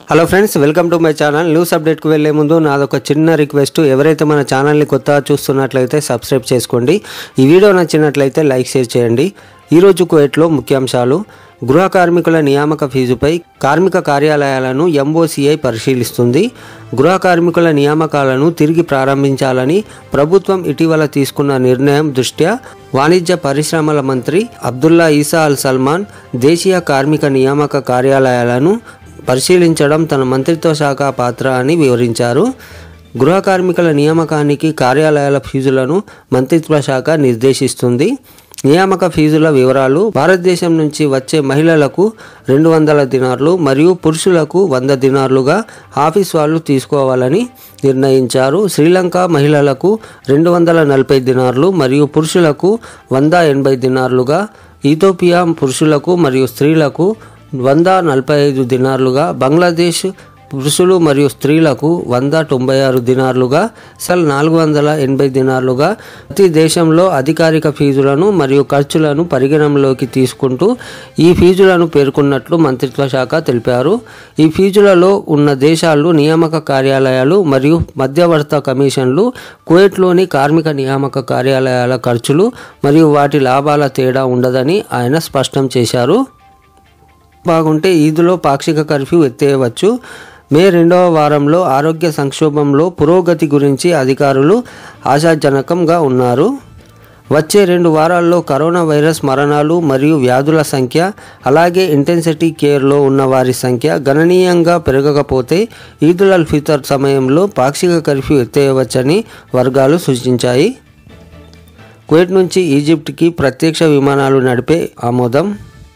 hello friends welcome to my channel news అప్డేట్కి వెళ్ళే ముందు నాదొక చిన్న రిక్వెస్ట్ ఎవరైతే మన ఛానల్ని కొత్తగా చూస్తున్నట్లయితే సబ్స్క్రైబ్ చేసుకోండి ఈ వీడియో నచ్చినట్లయితే లైక్ షేర్ చేయండి ఈరోజు కువైట్లో ముఖ్యాంశాలు గృహ కార్మికుల నియామక ఫీజుపై కార్మిక కార్యాలయాలను ఎంఓసీఐ పరిశీలిస్తుంది గృహ కార్మికుల నియామకాలను తిరిగి ప్రారంభించాలని ప్రభుత్వం ఇటీవల తీసుకున్న నిర్ణయం దృష్ట్యా వాణిజ్య పరిశ్రమల మంత్రి అబ్దుల్లా ఈసా అల్ సల్మాన్ దేశీయ కార్మిక నియామక కార్యాలయాలను పరిశీలించడం తన మంత్రిత్వ శాఖ పాత్ర అని వివరించారు గృహ కార్మికుల నియామకానికి కార్యాలయాల ఫీజులను మంత్రిత్వ శాఖ నిర్దేశిస్తుంది నియామక ఫీజుల వివరాలు భారతదేశం నుంచి వచ్చే మహిళలకు రెండు వందల దినార్లు మరియు పురుషులకు వంద దినార్లుగా ఆఫీస్ వాళ్ళు తీసుకోవాలని నిర్ణయించారు శ్రీలంక మహిళలకు రెండు వందల నలభై దినార్లు మరియు పురుషులకు వంద ఎనభై దినార్లుగా ఈథోపియా పురుషులకు మరియు స్త్రీలకు వంద నలభై ఐదు దినార్లుగా బంగ్లాదేశ్ పురుషులు మరియు స్త్రీలకు వంద తొంభై ఆరు దినార్లుగా సెల్ నాలుగు వందల ఎనభై దినార్లుగా ప్రతి దేశంలో అధికారిక ఫీజులను మరియు ఖర్చులను పరిగణనలోకి తీసుకుంటూ ఈ ఫీజులను పేర్కొన్నట్లు మంత్రిత్వ శాఖ తెలిపారు ఈ ఫీజులలో ఉన్న దేశాలు నియామక కార్యాలయాలు మరియు మధ్యవర్త కమిషన్లు కువైట్లోని కార్మిక నియామక కార్యాలయాల ఖర్చులు మరియు వాటి లాభాల తేడా ఉండదని ఆయన స్పష్టం చేశారు బాగుంటే ఈదులో పాక్షిక కర్ఫ్యూ ఎత్తేయవచ్చు మే రెండవ వారంలో ఆరోగ్య సంక్షోభంలో పురోగతి గురించి అధికారులు ఆశాజనకంగా ఉన్నారు వచ్చే రెండు వారాల్లో కరోనా వైరస్ మరణాలు మరియు వ్యాధుల సంఖ్య అలాగే ఇంటెన్సిటీ కేర్లో ఉన్న వారి సంఖ్య గణనీయంగా పెరగకపోతే ఈదుల్ అల్ ఫితర్ సమయంలో పాక్షిక కర్ఫ్యూ ఎత్తేయవచ్చని వర్గాలు సూచించాయి కువైట్ నుంచి ఈజిప్ట్కి ప్రత్యక్ష విమానాలు నడిపే ఆమోదం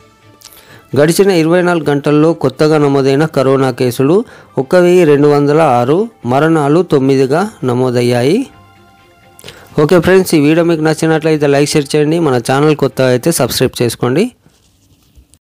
గడిచిన ఇరవై నాలుగు గంటల్లో కొత్తగా నమోదైన కరోనా కేసులు ఒక్క వెయ్యి రెండు వందల ఆరు మరణాలు తొమ్మిదిగా నమోదయ్యాయి ఓకే ఫ్రెండ్స్ ఈ వీడియో మీకు నచ్చినట్లయితే లైక్ షేర్ చేయండి మన ఛానల్ కొత్తగా అయితే సబ్స్క్రైబ్ చేసుకోండి